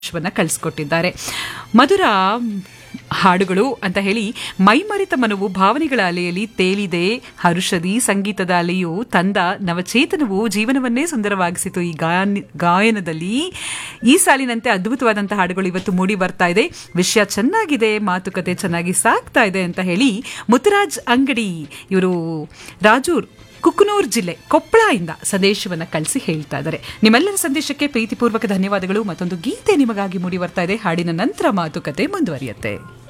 ಸಂದೇಶವನ್ನ ಕಳಿಸ್ಕೊಟ್ಟಿದ್ದಾರೆ ಮಧುರ ಹಾಡುಗಳು ಅಂತ ಹೇಳಿ ಮೈಮರೆತ ಮನವು ಭಾವನೆಗಳ ಅಲೆಯಲ್ಲಿ ತೇಲಿದೆ ಹರುಷದಿ ಸಂಗೀತದ ಅಲೆಯು ತಂದ ನವಚೇತನವು ಜೀವನವನ್ನೇ ಸುಂದರವಾಗಿಸಿತು ಈ ಗಾಯನ ಗಾಯನದಲ್ಲಿ ಈ ಸಾಲಿನಂತೆ ಅದ್ಭುತವಾದಂತಹ ಹಾಡುಗಳು ಇವತ್ತು ಮೂಡಿ ಬರ್ತಾ ಇದೆ ವಿಷಯ ಚೆನ್ನಾಗಿದೆ ಮಾತುಕತೆ ಚೆನ್ನಾಗಿ ಸಾಗ್ತಾ ಇದೆ ಅಂತ ಹೇಳಿ ಮುತ್ತುರಾಜ್ ಅಂಗಡಿ ಇವರು ರಾಜೂರ್ ಕುಕ್ನೂರ್ ಜಿಲ್ಲೆ ಕೊಪ್ಪಳ ಇಂದ ಸಂದೇಶವನ್ನ ಕಳಿಸಿ ಹೇಳ್ತಾ ಇದ್ದಾರೆ ನಿಮ್ಮೆಲ್ಲರ ಸಂದೇಶಕ್ಕೆ ಪ್ರೀತಿಪೂರ್ವಕ ಧನ್ಯವಾದಗಳು ಮತ್ತೊಂದು ಗೀತೆ ನಿಮಗಾಗಿ ಮೂಡಿ ಬರ್ತಾ ಇದೆ ಹಾಡಿನ ನಂತರ ಮಾತುಕತೆ ಮುಂದುವರಿಯುತ್ತೆ